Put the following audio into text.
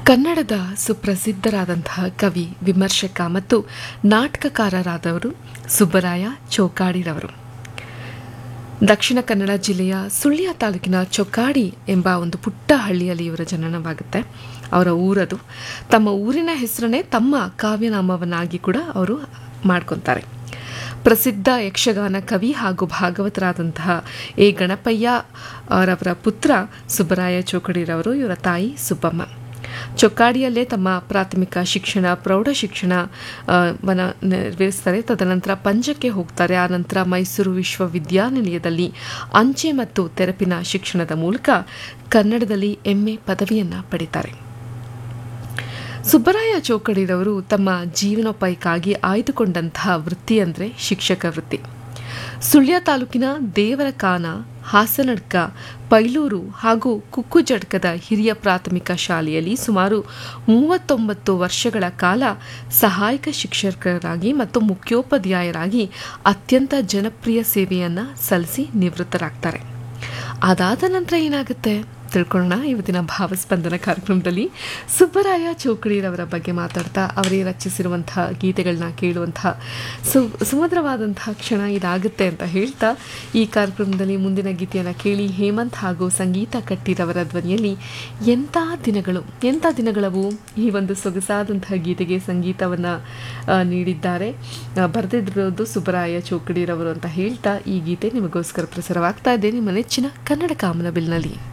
ಕನ್ನಡದ ಸುಪ್ರಸಿದ್ಧರಾದಂತಹ ಕವಿ ವಿಮರ್ಶಕ ಮತ್ತು ನಾಟಕಕಾರರಾದವರು ಸುಬ್ಬರಾಯ ಚೌಕಾಡಿರವರು ದಕ್ಷಿಣ ಕನ್ನಡ ಜಿಲ್ಲೆಯ ಸುಳ್ಯ ತಾಲೂಕಿನ ಚೊಕ್ಕಾಡಿ ಎಂಬ ಒಂದು ಪುಟ್ಟ ಹಳ್ಳಿಯಲ್ಲಿ ಇವರ ಜನನವಾಗುತ್ತೆ ಅವರ ಊರದು ತಮ್ಮ ಊರಿನ ಹೆಸರನ್ನೇ ತಮ್ಮ ಕಾವ್ಯನಾಮವನ್ನಾಗಿ ಕೂಡ ಅವರು ಮಾಡ್ಕೊತಾರೆ ಪ್ರಸಿದ್ಧ ಯಕ್ಷಗಾನ ಕವಿ ಹಾಗೂ ಭಾಗವತರಾದಂತಹ ಎ ಗಣಪಯ್ಯ ಅವರವರ ಪುತ್ರ ಸುಬ್ಬರಾಯ ಚೌಕಡಿರವರು ಇವರ ತಾಯಿ ಸುಬ್ಬಮ್ಮ ಚೊಕ್ಕಾಡಿಯಲ್ಲೇ ತಮ್ಮ ಪ್ರಾಥಮಿಕ ಶಿಕ್ಷಣ ಪ್ರೌಢ ಶಿಕ್ಷಣ ಆ, ವನ ನೆರವೇರಿಸ್ತಾರೆ ತದನಂತರ ಪಂಜಕ್ಕೆ ಹೋಗ್ತಾರೆ ಆನಂತರ ಮೈಸೂರು ವಿಶ್ವವಿದ್ಯಾನಿಲಯದಲ್ಲಿ ಅಂಚೆ ಮತ್ತು ತೆರಪಿನ ಶಿಕ್ಷಣದ ಮೂಲಕ ಕನ್ನಡದಲ್ಲಿ ಎಂಎ ಪದವಿಯನ್ನು ಪಡಿತಾರೆ ಸುಬ್ಬರಾಯ ಚೌಕಡಿರವರು ತಮ್ಮ ಜೀವನೋಪಾಯಕ್ಕಾಗಿ ಆಯ್ದುಕೊಂಡಂತಹ ವೃತ್ತಿ ಅಂದರೆ ಶಿಕ್ಷಕ ವೃತ್ತಿ ಸುಳ್ಯ ತಾಲೂಕಿನ ದೇವರಕಾನ ಹಾಸನಡ್ಕ ಪೈಲೂರು ಹಾಗೂ ಕುಕ್ಕುಜಡ್ಕದ ಹಿರಿಯ ಪ್ರಾಥಮಿಕ ಶಾಲೆಯಲ್ಲಿ ಸುಮಾರು ಮೂವತ್ತೊಂಬತ್ತು ವರ್ಷಗಳ ಕಾಲ ಸಹಾಯಕ ಶಿಕ್ಷಕರಾಗಿ ಮತ್ತು ಮುಖ್ಯೋಪಾಧ್ಯಾಯರಾಗಿ ಅತ್ಯಂತ ಜನಪ್ರಿಯ ಸೇವೆಯನ್ನು ಸಲ್ಲಿಸಿ ನಿವೃತ್ತರಾಗ್ತಾರೆ ಅದಾದ ನಂತರ ಏನಾಗುತ್ತೆ ತಿಳ್ಕೊಳ್ಳೋಣ ಇವತ್ತಿನ ಭಾವಸ್ಪಂದನ ಕಾರ್ಯಕ್ರಮದಲ್ಲಿ ಸುಬ್ಬರಾಯ ಚೌಕಡಿರವರ ಬಗ್ಗೆ ಮಾತಾಡ್ತಾ ಅವರೇ ರಚಿಸಿರುವಂತಹ ಗೀತೆಗಳನ್ನ ಕೇಳುವಂತಹ ಸು ಸುಮಧುರವಾದಂತಹ ಕ್ಷಣ ಇದಾಗುತ್ತೆ ಅಂತ ಹೇಳ್ತಾ ಈ ಕಾರ್ಯಕ್ರಮದಲ್ಲಿ ಮುಂದಿನ ಗೀತೆಯನ್ನು ಕೇಳಿ ಹೇಮಂತ್ ಹಾಗೂ ಸಂಗೀತ ಕಟ್ಟಿರವರ ಧ್ವನಿಯಲ್ಲಿ ಎಂಥ ದಿನಗಳು ಎಂಥ ದಿನಗಳವು ಈ ಒಂದು ಸೊಗಸಾದಂತಹ ಗೀತೆಗೆ ಸಂಗೀತವನ್ನು ನೀಡಿದ್ದಾರೆ ಆ, ಬರೆದಿರೋದು ಸುಬ್ಬರಾಯ ಚೌಕಡಿರವರು ಅಂತ ಹೇಳ್ತಾ ಈ ಗೀತೆ ನಿಮಗೋಸ್ಕರ ಪ್ರಸಾರವಾಗ್ತಾ ಇದೆ ನಿಮ್ಮ ನೆಚ್ಚಿನ ಕನ್ನಡ ಕಾಮನಬಿಲ್ನಲ್ಲಿ